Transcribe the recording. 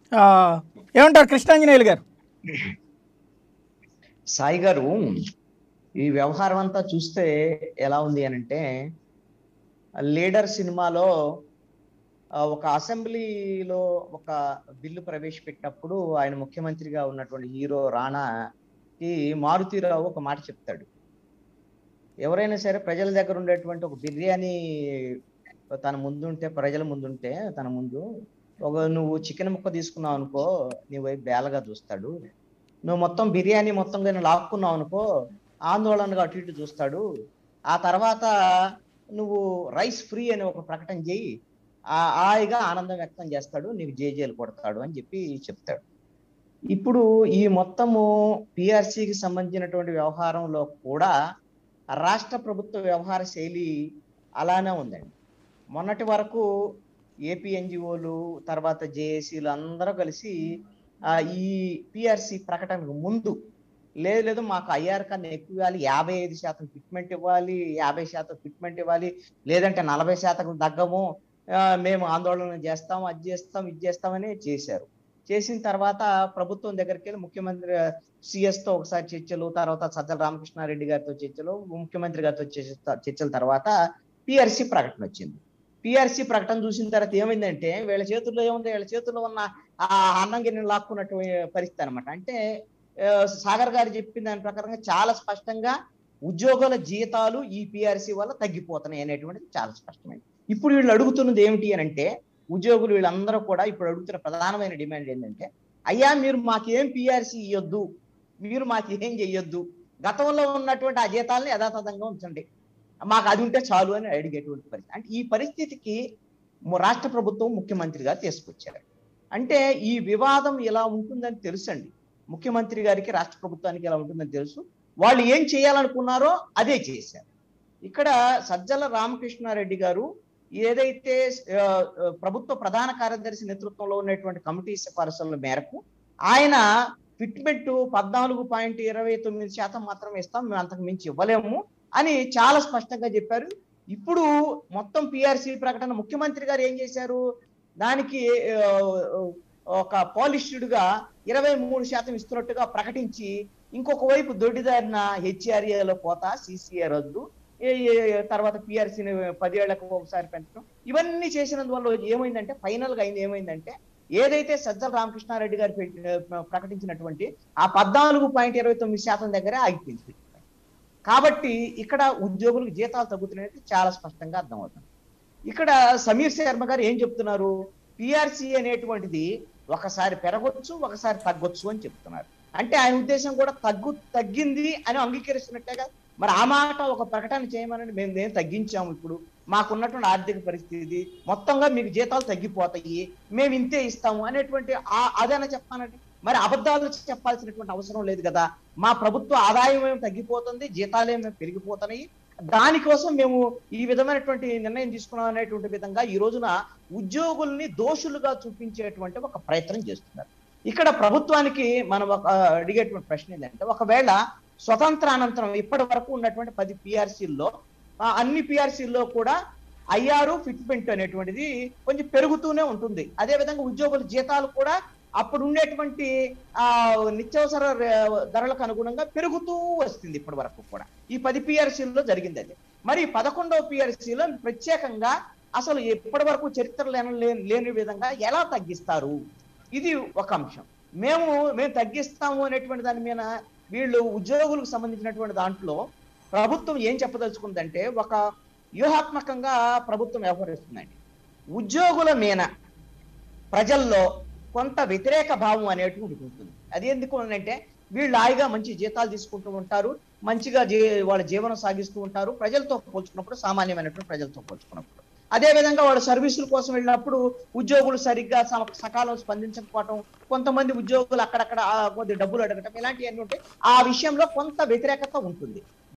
ఆ, ఏమంటారు కృష్ణాంజనేయులు గారు సాయి గారు ఈ వ్యవహారం అంతా చూస్తే ఎలా ఉంది అని అంటే లీడర్ సినిమాలో ఆ, ఒక అసెంబ్లీలో ఒక బిల్లు ప్రవేశపెట్టినప్పుడు ఆయన ముఖ్యమంత్రిగా ఉన్నటువంటి హీరో రాణాకి మారుతీరావు ఒక మాట చెప్తాడు ఎవరైనా సరే ప్రజల దగ్గర ఉండేటువంటి ఒక బిర్యానీ తన ముందుంటే ప్రజల ముందుంటే తన ముందు ఒక నువ్వు చికెన్ ముక్క తీసుకున్నావు అనుకో నీ వైపు బేలగా చూస్తాడు నువ్వు మొత్తం బిర్యానీ మొత్తం కానీ లాక్కున్నావు అనుకో ఆందోళనగా అటు ఇటు చూస్తాడు ఆ తర్వాత నువ్వు రైస్ ఫ్రీ అని ఒక ప్రకటన చేయి ఆ హాయిగా ఆనందం వ్యక్తం చేస్తాడు నీకు జేజేలు కొడతాడు అని చెప్పి చెప్తాడు ఇప్పుడు ఈ మొత్తము పిఆర్సికి సంబంధించినటువంటి వ్యవహారంలో కూడా రాష్ట్ర ప్రభుత్వ వ్యవహార శైలి అలానే ఉందండి మొన్నటి వరకు ఏపీ ఎన్జిఓలు తర్వాత జేఏసీలు అందరూ కలిసి ఆ, ఈ పిఆర్సి ప్రకటనకు ముందు లేదు లేదు మాకు ఐఆర్ కన్నా ఎక్కువ ఇవ్వాలి యాభై ఐదు శాతం ఫిట్మెంట్ ఇవ్వాలి యాభై శాతం ఫిట్మెంట్ ఇవ్వాలి లేదంటే నలభై శాతం తగ్గము ఆ, మేము ఆందోళన చేస్తాం అది చేస్తాం ఇది చేస్తామని చేశారు చేసిన తర్వాత ప్రభుత్వం దగ్గరికి వెళ్ళి ముఖ్యమంత్రి సిఎస్ తో ఒకసారి చర్చలు తర్వాత సజ్జల రామకృష్ణారెడ్డి గారితో చర్చలు ముఖ్యమంత్రి గారితో చర్చ- చర్చల తర్వాత పిఆర్సి ప్రకటన వచ్చింది పిఆర్సి ప్రకటన చూసిన తర్వాత ఏమైందంటే వీళ్ళ చేతుల్లో ఏముంది వీళ్ళ చేతుల్లో ఉన్న ఆ అన్నం గిన్నె లాక్కున్నట్టు పరిస్థితి అనమాట అంటే ఆ, సాగర్ గారు చెప్పిన దాని ప్రకారంగా చాలా స్పష్టంగా ఉద్యోగుల జీతాలు ఈ పిఆర్సి వల్ల తగ్గిపోతున్నాయి అనేటువంటిది చాలా స్పష్టమైంది ఇప్పుడు వీళ్ళు అడుగుతున్నది ఏమిటి అని అంటే ఉద్యోగులు వీళ్ళందరూ కూడా ఇప్పుడు అడుగుతున్న ప్రధానమైన డిమాండ్ ఏంటంటే అయ్యా మీరు మాకేం పిఆర్సి ఇవ్వద్దు మీరు మాకు ఏం చెయ్యొద్దు గతంలో ఉన్నటువంటి ఆ జీతాలని యథాతథంగా ఉంచండి మాకు అది ఉంటే చాలు అని అడిగేటువంటి పరిస్థితి అంటే ఈ పరిస్థితికి ము- రాష్ట్ర ప్రభుత్వం ముఖ్యమంత్రిగా తీసుకొచ్చారు అంటే ఈ వివాదం ఇలా ఉంటుందని తెలుసండి ముఖ్యమంత్రి గారికి రాష్ట్ర ప్రభుత్వానికి ఎలా ఉంటుందని తెలుసు వాళ్ళు ఏం చేయాలనుకున్నారో అదే చేశారు ఇక్కడ సజ్జల రామకృష్ణారెడ్డి గారు ఏదైతే ఆ, ఆ, ప్రభుత్వ ప్రధాన కార్యదర్శి నేతృత్వంలో ఉన్నటువంటి కమిటీ సిఫారసుల మేరకు ఆయన ఫిట్మెంట్ పద్నాలుగు పాయింట్ ఇరవై తొమ్మిది శాతం మాత్రమే ఇస్తాం మేము అంతకు మించి ఇవ్వలేము అని చాలా స్పష్టంగా చెప్పారు ఇప్పుడు మొత్తం పిఆర్సి ప్రకటన ముఖ్యమంత్రి గారు ఏం చేశారు దానికి ఆ, ఒక పాలిష్డ్ గా ఇరవై మూడు శాతం ఇస్తున్నట్టుగా ప్రకటించి ఇంకొక వైపు దొడ్డిదారిన హెచ్ఆర్ఏలో కోత సిసిఏ రద్దు ఏ- ఏ- తర్వాత పిఆర్సీని పదేళ్లకు ఒకసారి పెంచడం ఇవన్నీ చేసినందువల్ల ఏమైందంటే ఫైనల్ గా అయింది ఏమైందంటే ఏదైతే సజ్జల రామకృష్ణారెడ్డి గారు పెట్టి- ప్రకటించినటువంటి ఆ పద్నాలుగు పాయింట్ ఇరవై తొమ్మిది శాతం దగ్గరే ఆగిపోయింది కాబట్టి ఇక్కడ ఉద్యోగులకు జీతాలు తగ్గుతున్నాయని చాలా స్పష్టంగా అర్థమవుతుంది ఇక్కడ సమీర్ శర్మ గారు ఏం చెప్తున్నారు పిఆర్సి అనేటువంటిది ఒకసారి పెరగొచ్చు ఒకసారి తగ్గొచ్చు అని చెప్తున్నారు అంటే ఆయన ఉద్దేశం కూడా తగ్గు తగ్గింది అని అంగీకరిస్తున్నట్టేగా మరి ఆ మాట ఒక ప్రకటన చేయమని మేము నేను తగ్గించాము ఇప్పుడు మాకున్నటువంటి ఆర్థిక పరిస్థితి మొత్తంగా మీకు జీతాలు తగ్గిపోతాయి మేము ఇంతే ఇస్తాము అనేటువంటి ఆ- అదేనా చెప్పానండి మరి అబద్ధాలు చెప్పాల్సినటువంటి అవసరం లేదు కదా మా ప్రభుత్వ ఆదాయం ఏమి తగ్గిపోతుంది జీతాలు ఏమి పెరిగిపోతున్నాయి దానికోసం మేము ఈ విధమైనటువంటి నిర్ణయం తీసుకున్నాం అనేటువంటి విధంగా ఈ రోజున ఉద్యోగుల్ని దోషులుగా చూపించేటువంటి ఒక ప్రయత్నం చేస్తున్నారు ఇక్కడ ప్రభుత్వానికి మనం ఒక అడిగేటువంటి ప్రశ్న ఏంటంటే ఒకవేళ స్వతంత్రానంతరం ఇప్పటి వరకు ఉన్నటువంటి పది పిఆర్సీల్లో అన్ని పిఆర్సీల్లో కూడా ఐఆర్ ఫిట్మెంట్ అనేటువంటిది కొంచెం పెరుగుతూనే ఉంటుంది అదే విధంగా ఉద్యోగుల జీతాలు కూడా అప్పుడు ఉండేటువంటి ఆ నిత్యావసర ర- ధరలకు అనుగుణంగా పెరుగుతూ వస్తుంది ఇప్పటి వరకు కూడా ఈ పది పిఆర్సీల్లో జరిగింది అది మరి పదకొండవ పిఆర్సీలో ప్రత్యేకంగా అసలు ఇప్పటి వరకు చరిత్ర లేని లేని- లేని విధంగా ఎలా తగ్గిస్తారు ఇది ఒక అంశం మేము మేము తగ్గిస్తాము అనేటువంటి దాని మీద వీళ్ళు ఉద్యోగులకు సంబంధించినటువంటి దాంట్లో ప్రభుత్వం ఏం చెప్పదలుచుకుందంటే ఒక వ్యూహాత్మకంగా ప్రభుత్వం వ్యవహరిస్తుందండి ఉద్యోగుల మీద ప్రజల్లో కొంత వ్యతిరేక భావం అనేటువంటిది ఉంటుంది అది ఎందుకు అంటే వీళ్ళు హాయిగా మంచి జీతాలు తీసుకుంటూ ఉంటారు మంచిగా జీ వాళ్ళ జీవనం సాగిస్తూ ఉంటారు ప్రజలతో పోల్చుకున్నప్పుడు సామాన్యమైనటువంటి ప్రజలతో పోల్చుకున్నప్పుడు అదే విధంగా వాళ్ళ సర్వీసుల కోసం వెళ్ళినప్పుడు ఉద్యోగులు సరిగ్గా సమ- సకాలం స్పందించకపోవటం కొంతమంది ఉద్యోగులు అక్కడక్కడ ఆ, కొద్ది డబ్బులు అడగటం ఇలాంటివన్నీ ఉంటాయి ఆ విషయంలో కొంత వ్యతిరేకత ఉంటుంది